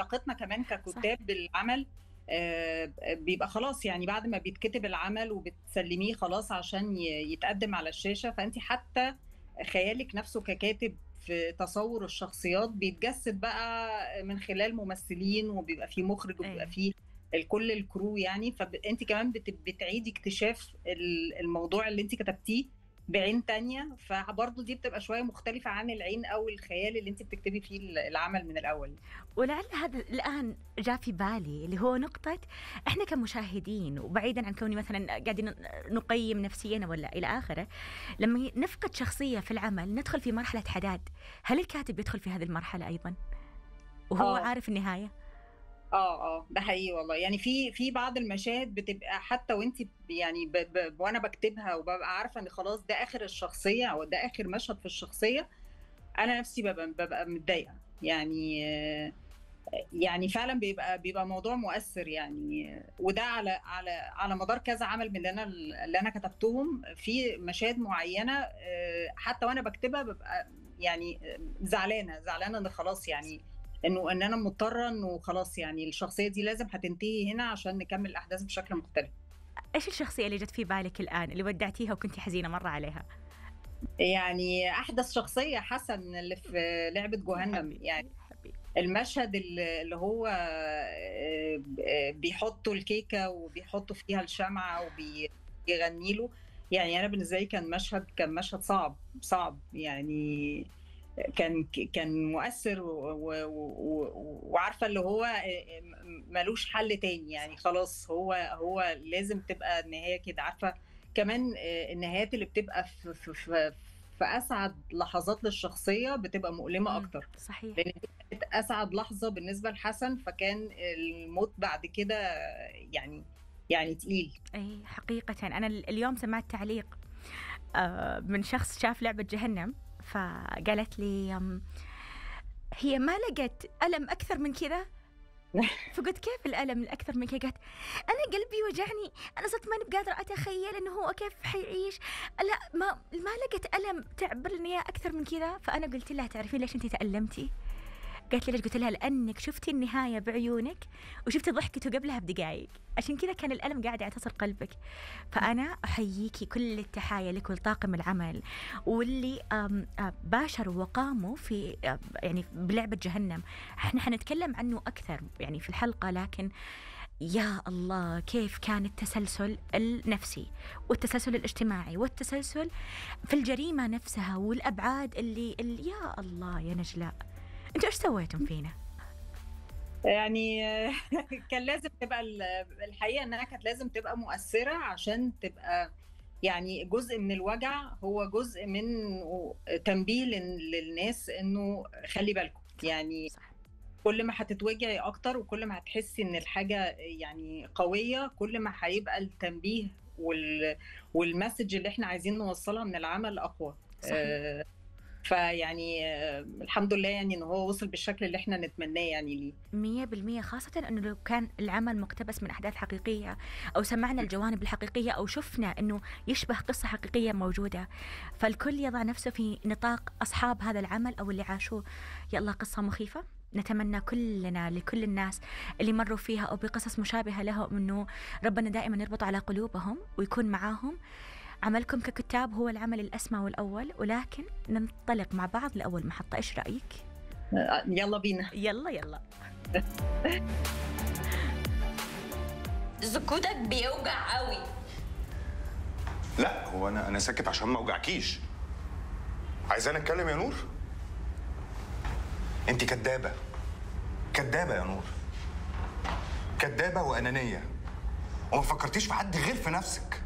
علاقتنا كمان ككتاب بالعمل آه، بيبقى خلاص يعني بعد ما بيتكتب العمل وبتسلميه خلاص عشان ي- يتقدم على الشاشة فأنت حتى خيالك نفسه ككاتب في تصور الشخصيات بيتجسد بقى من خلال ممثلين وبيبقى فيه مخرج وبيبقى أيوة. فيه الكل الكرو يعني فانت كمان بت- بتعيدي اكتشاف ال- الموضوع اللي انت كتبتيه بعين تانية فبرضه دي بتبقى شوية مختلفة عن العين أو الخيال اللي انت بتكتبي فيه العمل من الأول ولعل هذا الآن جاء في بالي اللي هو نقطة إحنا كمشاهدين وبعيدا عن كوني مثلا قاعدين نقيم نفسيا ولا إلى آخره لما نفقد شخصية في العمل ندخل في مرحلة حداد هل الكاتب يدخل في هذه المرحلة أيضا؟ وهو آه. عارف النهاية؟ اه اه ده حقيقي والله يعني في في بعض المشاهد بتبقى حتى وانت يعني ب ب وانا بكتبها وببقى عارفه ان خلاص ده اخر الشخصيه او ده اخر مشهد في الشخصيه انا نفسي ببقى ببقى متضايقه يعني آه، يعني فعلا بيبقى بيبقى موضوع مؤثر يعني وده على على على مدار كذا عمل من اللي انا اللي انا كتبتهم في مشاهد معينه آه، حتى وانا بكتبها ببقى يعني آه، زعلانه زعلانه ان خلاص يعني انه ان انا مضطره انه خلاص يعني الشخصيه دي لازم هتنتهي هنا عشان نكمل الاحداث بشكل مختلف إيش الشخصية اللي جت في بالك الآن اللي ودعتيها وكنتي حزينة مرة عليها؟ يعني احدث شخصيه حسن اللي في لعبه جهنم يعني حبيبي المشهد اللي اللي هو آه، آه، بيحطوا الكيكه وبيحطوا فيها الشمعه وبيغني له يعني انا بالنسبه لي كان مشهد كان مشهد صعب صعب يعني كان كان مؤثر و- و- و- وعارفه اللي هو آه، ملوش حل تاني يعني خلاص هو هو لازم تبقى النهايه كده عارفه كمان آه، النهايات اللي بتبقى في في في, في اسعد لحظات للشخصيه بتبقى مؤلمه اكتر صحيح لان دي كانت اسعد لحظه بالنسبه لحسن فكان الموت بعد كده يعني يعني تقيل اي حقيقة أنا ال- اليوم سمعت تعليق آه، من شخص شاف لعبة جهنم فقالت لي أم، هي ما لقت ألم أكثر من كذا فقلت كيف الألم الأكثر من كذا قالت أنا قلبي وجعني أنا صرت ماني بقادرة أتخيل إنه هو كيف حيعيش لا ما ما لقيت ألم تعبر لي إياه أكثر من كذا فأنا قلت لها تعرفين ليش أنت تألمتي قالت لي ليش قلت لها لأنك شفتي النهاية بعيونك وشفتي ضحكته قبلها بدقائق عشان كذا كان الألم قاعد يعتصر قلبك فأنا أحييكي كل التحايا لك ولطاقم العمل واللي آم، آه، باشروا وقاموا في آه، يعني بلعبة جهنم احنا حنتكلم عنه أكثر يعني في الحلقة لكن يا الله كيف كان التسلسل النفسي والتسلسل الاجتماعي والتسلسل في الجريمة نفسها والأبعاد اللي, اللي يا الله يا نجلاء انتوا ايش سويتم فينا؟ يعني كان لازم تبقى ال- الحقيقه انها كانت لازم تبقى مؤثره عشان تبقى يعني جزء من الوجع هو جزء من تنبيه لل- للناس انه خلي بالكم يعني صح كل ما هتتوجعي اكتر وكل ما هتحسي ان الحاجه يعني قويه كل ما هيبقى التنبيه وال والمسج اللي احنا عايزين نوصلها من العمل اقوى صحيح. آه، فيعني آه، الحمد لله يعني ان هو وصل بالشكل اللي احنا نتمناه يعني ليه مية بالمية خاصة أنه لو كان العمل مقتبس من أحداث حقيقية أو سمعنا الجوانب الحقيقية أو شفنا أنه يشبه قصة حقيقية موجودة فالكل يضع نفسه في نطاق أصحاب هذا العمل أو اللي عاشوه يا الله قصة مخيفة نتمنى كلنا لكل الناس اللي مروا فيها أو بقصص مشابهة لهم أنه ربنا دائما يربط على قلوبهم ويكون معاهم عملكم ككتاب هو العمل الأسمى والأول ولكن ننطلق مع بعض لأول محطة إيش رأيك؟ آه، يلا بينا يلا يلا سكوتك بيوجع قوي لا هو انا انا ساكت عشان ما اوجعكيش عايزاني اتكلم يا نور انت كدابه كدابه يا نور كدابه وانانيه وما فكرتيش في حد غير في نفسك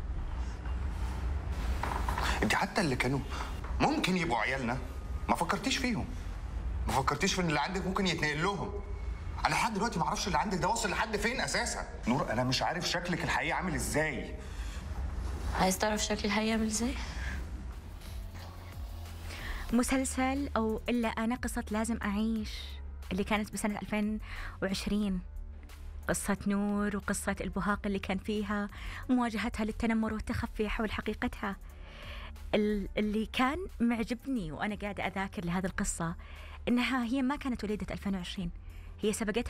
انت حتى اللي كانوا ممكن يبقوا عيالنا ما فكرتيش فيهم ما فكرتيش في ان اللي عندك ممكن يتنقل لهم انا لحد دلوقتي ما اعرفش اللي عندك ده واصل لحد فين اساسا نور انا مش عارف شكلك الحقيقي عامل ازاي عايز تعرف شكل الحقيقة عامل ازاي؟ مسلسل أو إلا أنا قصة لازم أعيش اللي كانت بسنة 2020 قصة نور وقصة البهاق اللي كان فيها مواجهتها للتنمر والتخفي حول حقيقتها ال- اللي كان معجبني وأنا قاعدة أذاكر لهذه القصة إنها هي ما كانت وليدة 2020 هي سبقتها